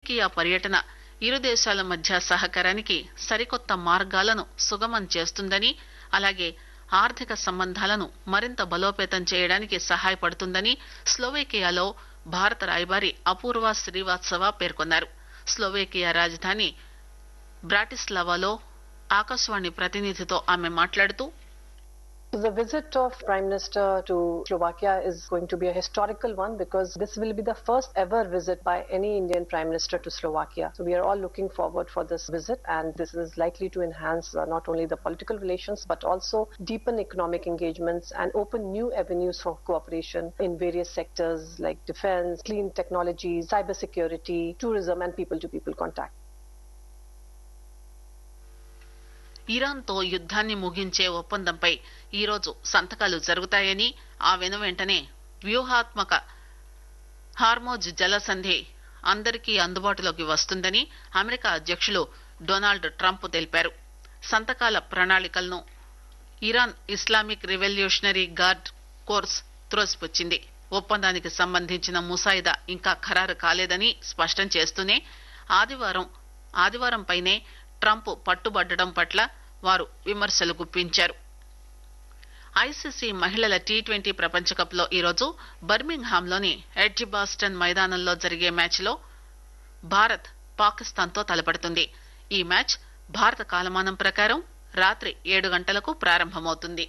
స్లోవేకియా పర్యటన ఇరు దేశాల మధ్య సహకారానికి సరికొత్త మార్గాలను సుగమం చేస్తుందని అలాగే ఆర్థిక సంబంధాలను మరింత బలోపేతం చేయడానికి సహాయపడుతుందని స్లోవేకియాలో భారత రాయబారి అపూర్వ శ్రీవాత్సవ పేర్కొన్నారు స్లోవేకియా రాజధాని బ్రాటిస్లావాలో ఆకాశవాణి ప్రతినిధితో ఆమె మాట్లాడుతూ The visit of Prime Minister to Slovakia is going to be a historical one because this will be the first ever visit by any Indian Prime Minister to Slovakia. So we are all looking forward for this visit and this is likely to enhance uh, not only the political relations but also deepen economic engagements and open new avenues for cooperation in various sectors like defense, clean technologies, cybersecurity, tourism and people-to-people contact. ఇరాన్తో యుద్ధాన్ని ముగించే ఒప్పందంపై ఈరోజు సంతకాలు జరుగుతాయని ఆ వెనువెంటనే వ్యూహాత్మక Hormuz జలసంధి అందరికీ అందుబాటులోకి వస్తుందని అమెరికా అధ్యక్షులు డొనాల్డ్ ట్రంప్ తెలిపారు సంతకాల ప్రణాళికలను Iran Islamic revolutionary guard corps త్రోసిపుచ్చింది ఒప్పందానికి సంబంధించిన ముసాయిదా ఇంకా ఖరారు కాలేదని స్పష్టం చేస్తూనే ఆదివారం ఆదివారంపైనే ట్రంప్ పట్టుబట్టడం పట్ల వారు విమర్శలు గుప్పించారు ఐసీసీ మహిళల టీ ట్వంటీ ప్రపంచ కప్ లో ఈరోజు బర్మింగ్హామ్ లోని ఎడ్జిబాస్టన్ మైదానంలో జరిగే మ్యాచ్ లో భారత్ పాకిస్తాన్ తో తలపడుతుంది ఈ మ్యాచ్ భారత కాలమానం ప్రకారం రాత్రి ఏడు గంటలకు ప్రారంభమవుతుంది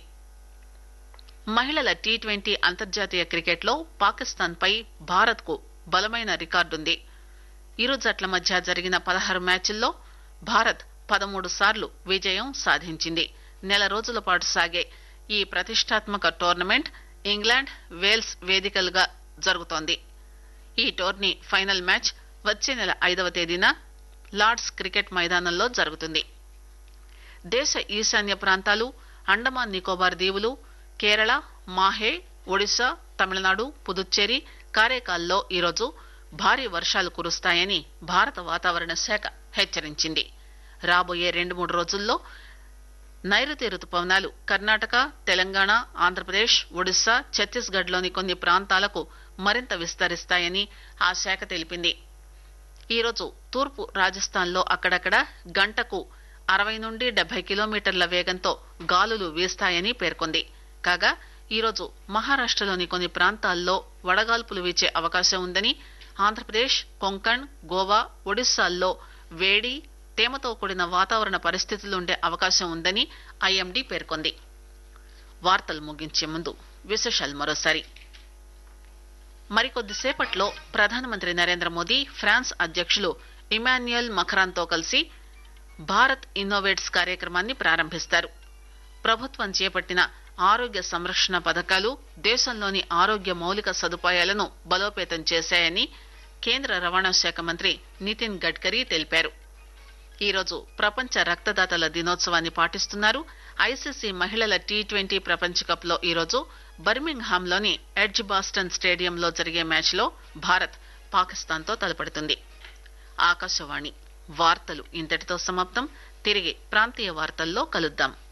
మహిళల టీ ట్వంటీ అంతర్జాతీయ క్రికెట్ లో పాకిస్తాన్ పై భారత్ కు బలమైన రికార్డుంది ఇరు జట్ల మధ్య జరిగిన పదహారు మ్యాచ్ల్లో భారత్ పదమూడు సార్లు విజయం సాధించింది నెల రోజుల పాటు సాగే ఈ ప్రతిష్టాత్మక టోర్నమెంట్ ఇంగ్లాండ్ వేల్స్ వేదికలుగా జరుగుతోంది ఈ టోర్నీ ఫైనల్ మ్యాచ్ వచ్చే నెల ఐదవ తేదీన లార్డ్స్ క్రికెట్ మైదానంలో జరుగుతుంది దేశ ఈశాన్య ప్రాంతాలు అండమాన్ నికోబార్ దీవులు కేరళ మాహే ఒడిశా తమిళనాడు పుదుచ్చేరి కారేకాల్లో ఈరోజు భారీ వర్షాలు కురుస్తాయని భారత వాతావరణ శాఖ హెచ్చరించింది రాబోయే రెండు మూడు రోజుల్లో నైరుతి రుతుపవనాలు కర్ణాటక తెలంగాణ ఆంధ్రప్రదేశ్ ఒడిశా ఛత్తీస్గఢ్ లోని కొన్ని ప్రాంతాలకు మరింత విస్తరిస్తాయని ఆ శాఖ తెలిపింది ఈరోజు తూర్పు రాజస్థాన్ లో అక్కడక్కడ గంటకు అరవై నుండి డెబ్బై కిలోమీటర్ల వేగంతో గాలులు వీస్తాయని పేర్కొంది కాగా ఈరోజు మహారాష్టలోని కొన్ని ప్రాంతాల్లో వడగాల్పులు వీచే అవకాశం ఉందని ఆంధ్రప్రదేశ్ కొంకణ్ గోవా ఒడిశాల్లో వేడి తేమతో కూడిన వాతావరణ పరిస్థితులుండే అవకాశం ఉందని ఐఎండీ పేర్కొంది వార్తలు ముగించే ముందు విశేషాలు మరోసారి మరికొద్దిసేపట్లో ప్రధానమంత్రి నరేంద్ర మోదీ ఫ్రాన్స్ అధ్యక్షులు ఇమాన్యుయల్ మఖరాన్ తో కలిసి భారత్ ఇన్నోవేట్స్ కార్యక్రమాన్ని ప్రారంభిస్తారు ప్రభుత్వం చేపట్టిన ఆరోగ్య సంరక్షణ పథకాలు దేశంలోని ఆరోగ్య మౌలిక సదుపాయాలను బలోపేతం చేశాయని కేంద్ర రవాణా శాఖ మంత్రి నితిన్ గడ్కరీ తెలిపారు ఈరోజు ప్రపంచ రక్తదాతల దినోత్సవాన్ని పాటిస్తున్నారు ఐసీసీ మహిళల టీ ట్వంటీ ప్రపంచ కప్ లో ఈరోజు బర్మింగ్హామ్ లోని ఎడ్జ్ బాస్టన్ స్టేడియంలో జరిగే మ్యాచ్ లో భారత్ పాకిస్తాన్ తో తలపడుతుంది ఆకాశవాణి వార్తలు ఇంతటితో సమాప్తం తిరిగి ప్రాంతీయ వార్తల్లో కలుద్దాం